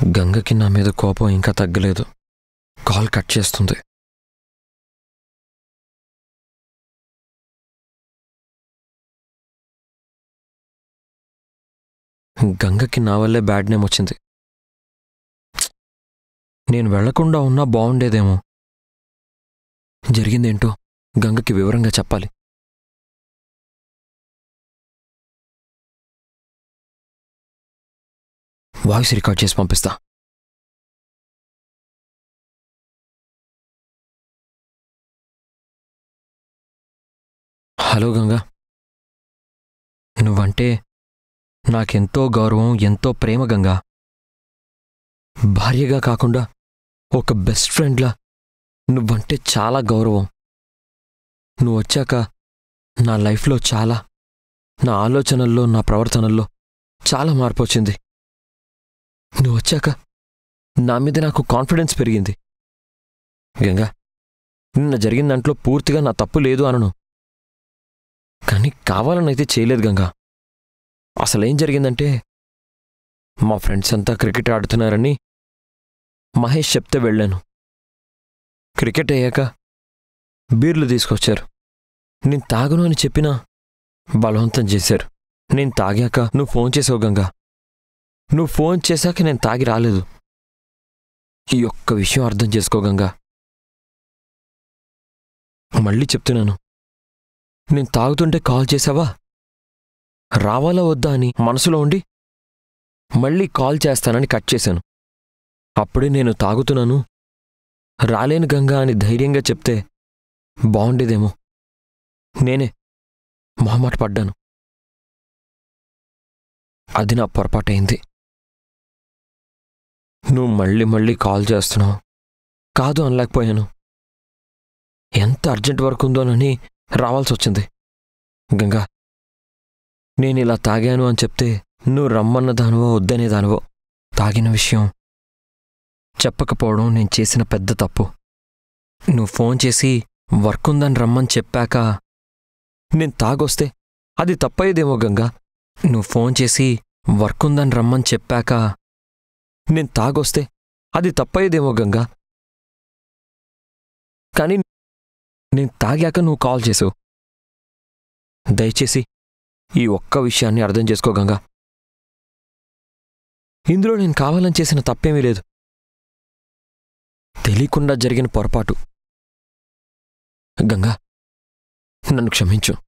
గంగకి నా మీద కోపం ఇంకా తగ్గలేదు కాల్ కట్ చేస్తుంది గంగకి నా వల్లే బ్యాడ్ నేమ్ వచ్చింది ప్చ్! నేను వెళ్లకుండా ఉన్నా బాగుండేదేమో జరిగిందేంటో గంగకి వివరంగా చెప్పాలి వాయిస్ రికార్డ్ చేసి పంపిస్తా హలో గంగా నువ్వంటే నాకెంతో గౌరవం ఎంతో ప్రేమ గంగా భార్యగా కాకుండా ఒక బెస్ట్ ఫ్రెండ్లా నువ్వంటే చాలా గౌరవం నువ్వు వచ్చాక నా లైఫ్లో చాలా నా ఆలోచనల్లో నా ప్రవర్తనల్లో చాలా మార్పు వచ్చింది నువ్వు వచ్చాక నా మీద నాకు కాన్ఫిడెన్స్ పెరిగింది గంగా నిన్న జరిగిన దాంట్లో పూర్తిగా నా తప్పు లేదు అనను కానీ కావాలనైతే చేయలేదు గంగా అసలేం జరిగిందంటే మా ఫ్రెండ్స్ అంతా క్రికెట్ ఆడుతున్నారని మహేష్ చెప్తే వెళ్ళాను క్రికెట్ అయ్యాక బీర్లు తీసుకొచ్చారు నేను తాగను అని చెప్పినా బలవంతం చేశారు నేను తాగాక నువ్వు ఫోన్ చేసావు గంగా నువ్వు ఫోన్ చేశాక నేను తాగి రాలేదు ఈ ఒక్క విషయం అర్థం చేసుకో గంగా మళ్ళీ చెప్తున్నాను నేను తాగుతుంటే కాల్ చేసావా రావాలా వద్దా అని మనసులో ఉండి మళ్ళీ కాల్ చేస్తానని కట్ చేశాను అప్పుడే నేను తాగుతున్నాను రాలేను గంగా అని ధైర్యంగా చెప్తే బాగుండేదేమో నేనే మొహమాట పడ్డాను అది నా పొరపాటైంది నువ్వు మళ్ళీ మళ్ళీ కాల్ చేస్తున్నావు కాదు అనలేకపోయాను ఎంత అర్జెంట్ వర్క్ ఉందోనని రావాల్సి వచ్చింది గంగా నేను ఇలా తాగాను అని చెప్తే నువ్వు రమ్మన్న దానివో వద్దనే దానివో తాగిన విషయం చెప్పకపోవడం నేను చేసిన పెద్ద తప్పు నువ్వు ఫోన్ చేసి వర్క్ ఉందని రమ్మని చెప్పాక నేను తాగొస్తే అది తప్పయ్యేదేమో గంగా నువ్వు ఫోన్ చేసి వర్క్ ఉందని రమ్మని చెప్పాక నేను తాగొస్తే అది తప్పయ్యేదేమో గంగా కానీ నేను తాగాక నువ్వు కాల్ చేసావు దయచేసి ఈ ఒక్క విషయాన్ని అర్థం చేసుకో గంగా ఇందులో నేను కావాలని చేసిన తప్పేమీ లేదు తెలియకుండా జరిగిన పొరపాటు గంగా నన్ను క్షమించు